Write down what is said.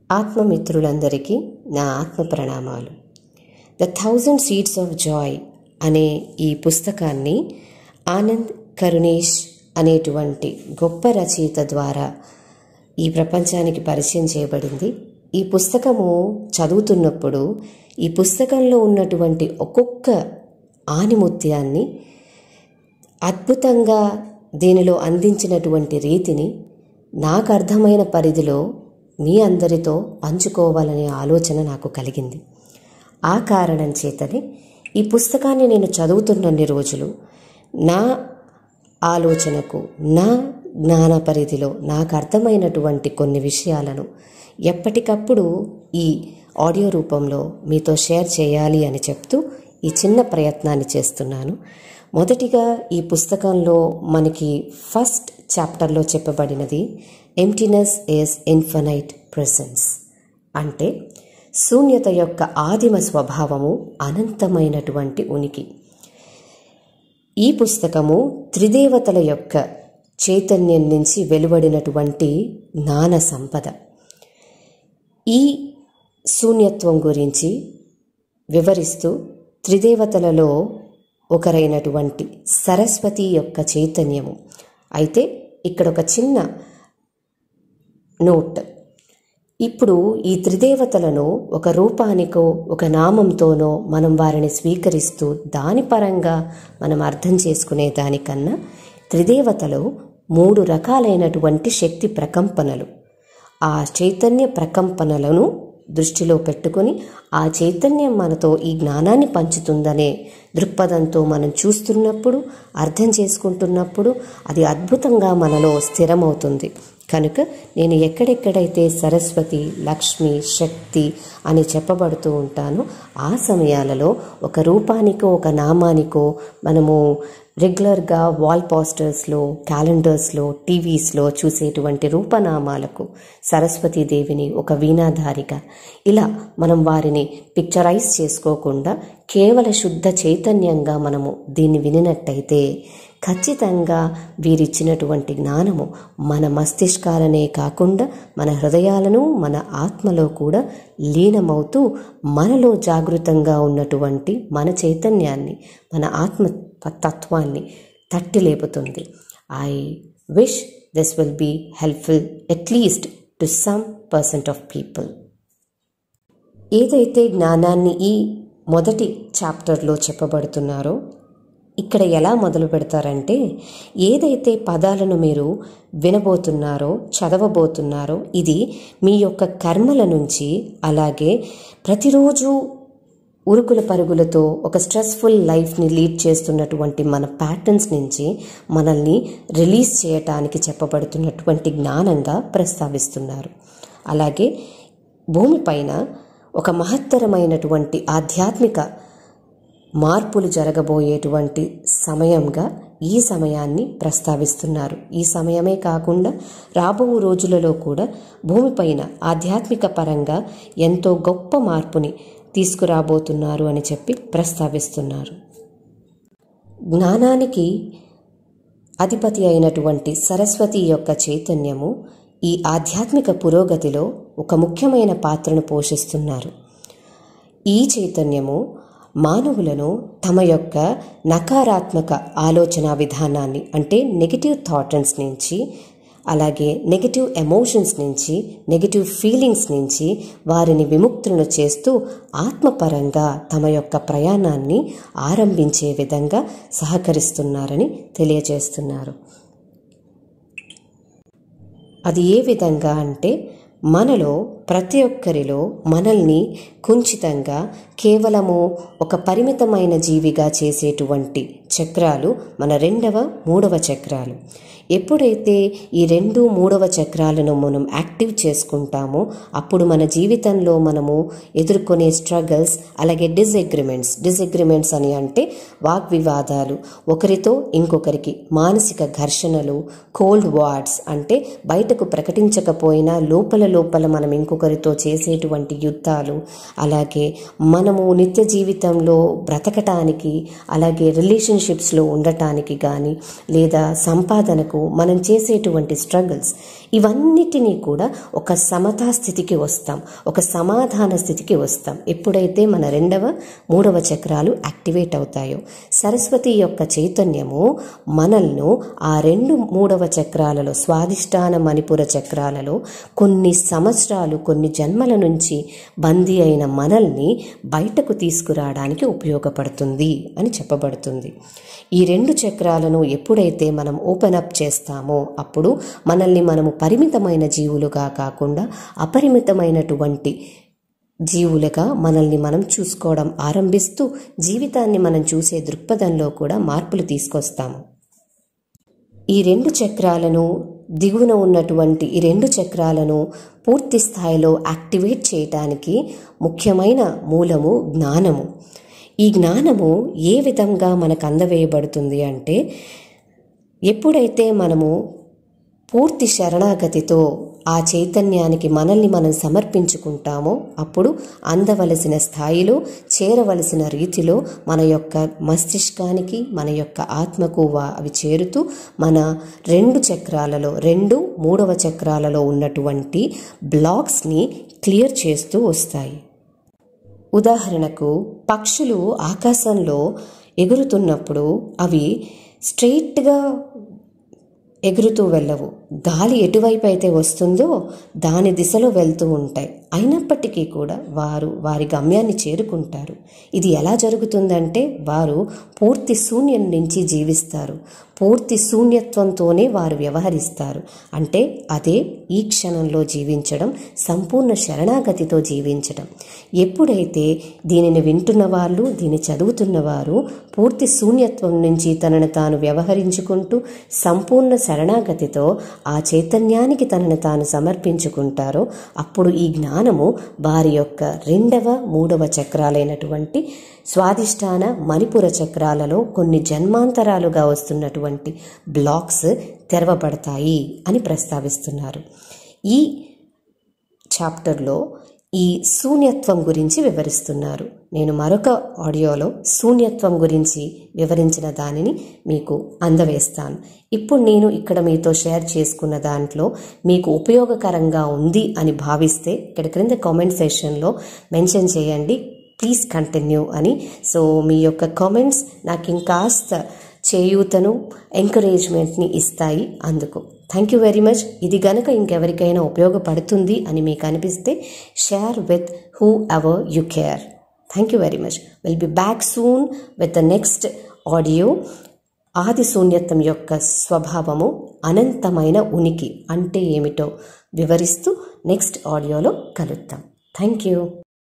ఆత్మమిత్రులందరికీ నా ఆత్మ ప్రణామాలు the thousand seeds of joy అనే ఈ పుస్తకాన్ని ఆనంద్ కరుణేష్ అనేటువంటి గొప్ప రచయిత ద్వారా ఈ ప్రపంచానికి పరిచయం చేయబడింది ఈ పుస్తకము చదువుతున్నప్పుడు ఈ పుస్తకంలో ఉన్నటువంటి ఒక్కొక్క ఆనిముత్యాన్ని అద్భుతంగా దీనిలో అందించినటువంటి రీతిని నాకు అర్థమైన పరిధిలో మీ అందరితో పంచుకోవాలనే ఆలోచన నాకు కలిగింది ఆ కారణం చేతనే ఈ పుస్తకాన్ని నేను చదువుతున్నన్ని రోజులు నా ఆలోచనకు నా జ్ఞాన పరిధిలో నాకు అర్థమైనటువంటి కొన్ని విషయాలను ఎప్పటికప్పుడు ఈ ఆడియో రూపంలో మీతో షేర్ చేయాలి అని చెప్తూ ఈ చిన్న ప్రయత్నాన్ని చేస్తున్నాను మొదటిగా ఈ పుస్తకంలో మనకి ఫస్ట్ చాప్టర్లో చెప్పబడినది ఎంటీనెస్ ఈస్ ఇన్ఫనైట్ ప్రెసెన్స్ అంటే శూన్యత యొక్క ఆదిమ స్వభావము అనంతమైనటువంటి ఉనికి ఈ పుస్తకము త్రిదేవతల యొక్క చైతన్యం నుంచి వెలువడినటువంటి జ్ఞాన సంపద ఈ శూన్యత్వం గురించి వివరిస్తూ త్రిదేవతలలో ఒకరైనటువంటి సరస్వతి యొక్క చైతన్యము అయితే ఇక్కడ ఒక చిన్న నోట్ ఇప్పుడు ఈ త్రిదేవతలను ఒక రూపానికో ఒక నామంతోనో మనం వారిని స్వీకరిస్తూ దాని పరంగా మనం అర్థం చేసుకునే దానికన్నా త్రిదేవతలు మూడు రకాలైనటువంటి శక్తి ప్రకంపనలు ఆ చైతన్య ప్రకంపనలను దృష్టిలో పెట్టుకొని ఆ చైతన్యం మనతో ఈ జ్ఞానాన్ని పంచుతుందనే దృక్పథంతో మనం చూస్తున్నప్పుడు అర్థం చేసుకుంటున్నప్పుడు అది అద్భుతంగా మనలో స్థిరమవుతుంది కనుక నేను ఎక్కడెక్కడైతే సరస్వతి లక్ష్మి శక్తి అని చెప్పబడుతూ ఉంటానో ఆ సమయాలలో ఒక రూపానికో ఒక నామానికో మనము రెగ్యులర్గా వాల్ పోస్టర్స్లో క్యాలెండర్స్లో టీవీస్లో చూసేటువంటి రూపనామాలకు సరస్వతీదేవిని ఒక వీణాధారిగా ఇలా మనం వారిని పిక్చరైజ్ చేసుకోకుండా కేవల శుద్ధ చైతన్యంగా మనము దీన్ని వినినట్టయితే ఖచ్చితంగా వీరిచ్చినటువంటి జ్ఞానము మన మస్తిష్కాలనే కాకుండా మన హృదయాలను మన ఆత్మలో కూడా లీనమవుతూ మనలో జాగృతంగా ఉన్నటువంటి మన చైతన్యాన్ని మన ఆత్మ తత్వాన్ని తట్టి లేపుతుంది I wish this will be helpful at least to some percent of people ఏదైతే జ్ఞానాన్ని ఈ మొదటి చాప్టర్లో చెప్పబడుతున్నారో ఇక్కడ ఎలా మొదలు పెడతారంటే ఏదైతే పదాలను మీరు వినబోతున్నారో చదవబోతున్నారో ఇది మీ యొక్క కర్మల నుంచి అలాగే ప్రతిరోజు ఉరుకుల పరుగులతో ఒక స్ట్రెస్ఫుల్ లైఫ్ని లీడ్ చేస్తున్నటువంటి మన ప్యాటర్న్స్ నుంచి మనల్ని రిలీజ్ చేయటానికి చెప్పబడుతున్నటువంటి జ్ఞానంగా ప్రస్తావిస్తున్నారు అలాగే భూమిపైన ఒక మహత్తరమైనటువంటి ఆధ్యాత్మిక మార్పులు జరగబోయేటువంటి సమయంగా ఈ సమయాన్ని ప్రస్తావిస్తున్నారు ఈ సమయమే కాకుండా రాబో రోజులలో కూడా భూమిపైన ఆధ్యాత్మిక పరంగా ఎంతో గొప్ప మార్పుని తీసుకురాబోతున్నారు అని చెప్పి ప్రస్తావిస్తున్నారు జ్ఞానానికి అధిపతి అయినటువంటి సరస్వతి యొక్క చైతన్యము ఈ ఆధ్యాత్మిక పురోగతిలో ఒక ముఖ్యమైన పాత్రను పోషిస్తున్నారు ఈ చైతన్యము మానవులను తమ యొక్క నకారాత్మక ఆలోచన విధానాన్ని అంటే నెగిటివ్ థాట్స్ నుంచి అలాగే నెగిటివ్ ఎమోషన్స్ నుంచి నెగిటివ్ ఫీలింగ్స్ నుంచి వారిని విముక్తులను చేస్తూ ఆత్మపరంగా తమ యొక్క ప్రయాణాన్ని ఆరంభించే విధంగా సహకరిస్తున్నారని తెలియజేస్తున్నారు అది ఏ విధంగా అంటే మనలో ప్రతి ఒక్కరిలో మనల్ని కుంచితంగా కేవలము ఒక పరిమితమైన జీవిగా చేసేటువంటి చక్రాలు మన రెండవ మూడవ చక్రాలు ఎప్పుడైతే ఈ రెండు మూడవ చక్రాలను మనం యాక్టివ్ చేసుకుంటామో అప్పుడు మన జీవితంలో మనము ఎదుర్కొనే స్ట్రగల్స్ అలాగే డిసగ్రిమెంట్స్ డిసగ్రిమెంట్స్ అని అంటే వాగ్వివాదాలు ఒకరితో ఇంకొకరికి మానసిక ఘర్షణలు కోల్డ్ వార్డ్స్ అంటే బయటకు ప్రకటించకపోయినా లోపల లోపల మనం ఇంకొకరితో చేసేటువంటి యుద్ధాలు అలాగే మనము నిత్య జీవితంలో బ్రతకటానికి అలాగే రిలేషన్షిప్స్లో ఉండటానికి కానీ లేదా సంపాదనకు మనం చేసేటువంటి స్ట్రగుల్స్ ఇవన్నిటినీ కూడా ఒక సమతా స్థితికి వస్తాం ఒక సమాధాన స్థితికి వస్తాం ఎప్పుడైతే మన రెండవ మూడవ చక్రాలు యాక్టివేట్ అవుతాయో సరస్వతి యొక్క చైతన్యము మనల్ని ఆ రెండు మూడవ చక్రాలలో స్వాదిష్టాన మణిపుర చక్రాలలో కొన్ని సంవత్సరాలు కొన్ని జన్మల నుంచి బందీ అయిన మనల్ని బయటకు తీసుకురావడానికి ఉపయోగపడుతుంది అని చెప్పబడుతుంది ఈ రెండు చక్రాలను ఎప్పుడైతే మనం ఓపెన్ అప్ చేస్తామో అప్పుడు మనల్ని మనము పరిమితమైన జీవులుగా కాకుండా అపరిమితమైనటువంటి జీవులుగా మనల్ని మనం చూసుకోవడం ఆరంభిస్తూ జీవితాన్ని మనం చూసే దృక్పథంలో కూడా మార్పులు తీసుకొస్తాము ఈ రెండు చక్రాలను దిగువన ఉన్నటువంటి ఈ రెండు చక్రాలను పూర్తి స్థాయిలో యాక్టివేట్ చేయటానికి ముఖ్యమైన మూలము జ్ఞానము ఈ జ్ఞానము ఏ విధంగా మనకు అందవేయబడుతుంది అంటే ఎప్పుడైతే మనము పూర్తి శరణాగతితో ఆ చైతన్యానికి మనల్ని మనం సమర్పించుకుంటామో అప్పుడు అందవలసిన స్థాయిలో చేరవలసిన రీతిలో మన యొక్క మస్తిష్కానికి మన యొక్క ఆత్మకు వా- అవి చేరుతూ మన రెండు చక్రాలలో రెండు మూడవ చక్రాలలో ఉన్నటువంటి బ్లాక్స్ని క్లియర్ చేస్తూ వస్తాయి ఉదాహరణకు పక్షులు ఆకాశంలో ఎగురుతున్నప్పుడు అవి స్ట్రెయిట్గా ఎగురుతూ వెళ్ళవు గాలి ఎటువైపు అయితే వస్తుందో దాని దిశలో వెళ్తూ ఉంటాయి అయినప్పటికీ కూడా వారు వారి గమ్యాన్ని చేరుకుంటారు ఇది ఎలా జరుగుతుందంటే వారు పూర్తి శూన్యం నుంచి జీవిస్తారు పూర్తి శూన్యత్వంతోనే వారు వ్యవహరిస్తారు అంటే అదే ఈ క్షణంలో జీవించడం సంపూర్ణ శరణాగతితో జీవించడం ఎప్పుడైతే దీనిని వింటున్న వాళ్ళు దీన్ని చదువుతున్న వారు పూర్తి శూన్యత్వం నుంచి తనను తాను వ్యవహరించుకుంటూ సంపూర్ణ శరణాగతితో ఆ చైతన్యానికి తనను తాను సమర్పించుకుంటారో అప్పుడు ఈ జ్ఞానము వారి యొక్క రెండవ మూడవ చక్రాలైనటువంటి స్వాదిష్టాన మణిపుర చక్రాలలో కొన్ని జన్మాంతరాలుగా వస్తున్నటువంటి బ్లాక్స్ తెరవబడతాయి అని ప్రస్తావిస్తున్నారు ఈ చాప్టర్లో ఈ శూన్యత్వం గురించి వివరిస్తున్నారు నేను మరొక ఆడియోలో శూన్యత్వం గురించి వివరించిన దానిని మీకు అందవేస్తాను ఇప్పుడు నేను ఇక్కడ మీతో షేర్ చేసుకున్న దాంట్లో మీకు ఉపయోగకరంగా ఉంది అని భావిస్తే ఇక్కడ క్రింద కామెంట్ సెషన్లో మెన్షన్ చేయండి ప్లీజ్ కంటిన్యూ అని సో మీ యొక్క కామెంట్స్ నాకు ఇంకాస్త చేయూతను ఎంకరేజ్మెంట్ని ఇస్తాయి అందుకు థ్యాంక్ యూ వెరీ మచ్ ఇది గనక ఇంకెవరికైనా ఉపయోగపడుతుంది అని మీకు అనిపిస్తే share with whoever you care thank you very much will be back soon with the next audio ఆది శూన్యత్వం యొక్క స్వభావము అనంతమైన ఉనికి అంటే ఏమిటో వివరిస్తూ నెక్స్ట్ ఆడియోలో కలుద్దాం థ్యాంక్ యూ